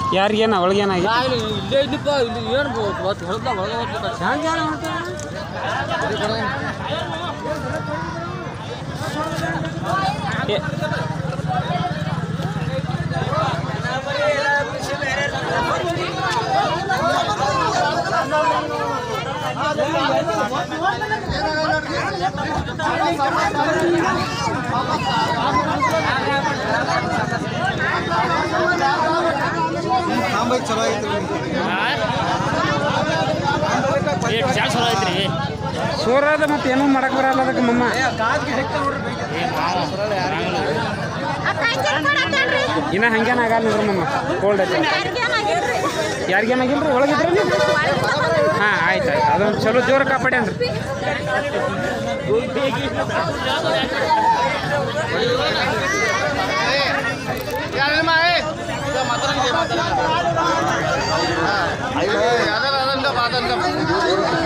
ಯಾರಿಗೇನ ಒಳಗೇನಾಗಿ ಇಲ್ಲೇ ಇಲ್ಲಿಪ್ಪ ಇಲ್ಲಿ ಏನು ಹೊತ್ತು ಹೊಡೆದ ಒಳಗೆ ಹೋಗ್ಬೇಕು ಹ್ಯಾಂಗ ಏನು ಮಾಡ್ತಾರೆ ಚಲೋ ಐತ್ರಿ ಚಲೋ ಐತ್ರಿ ಸೋರದ ಮತ್ತೆ ಏನೂ ಮಾಡಕ್ ಬರಲ್ಲ ಅದಕ್ಕೆ ಮಮ್ಮ ಇನ್ನ ಹಂಗೇನ ಆಗಲ್ಲ ನೋಡ್ರಿ ಮಮ್ಮ ಕೋಲ್ಡ್ ಐತೆ ಯಾರಿಗೇನಾಗಿಲ್ರಿ ಒಳಗಿದ್ರಿ ನೀವು ಹಾಂ ಆಯ್ತು ಆಯ್ತು ಅದೊಂದು ಚಲೋ ಜೋರು ಕಾಪಾಡಿ ಅಂದ್ರಿ ಅಯ್ಯೋ ಯಾವ್ದಾರ ಅದಂಗ ಮಾತಂಗ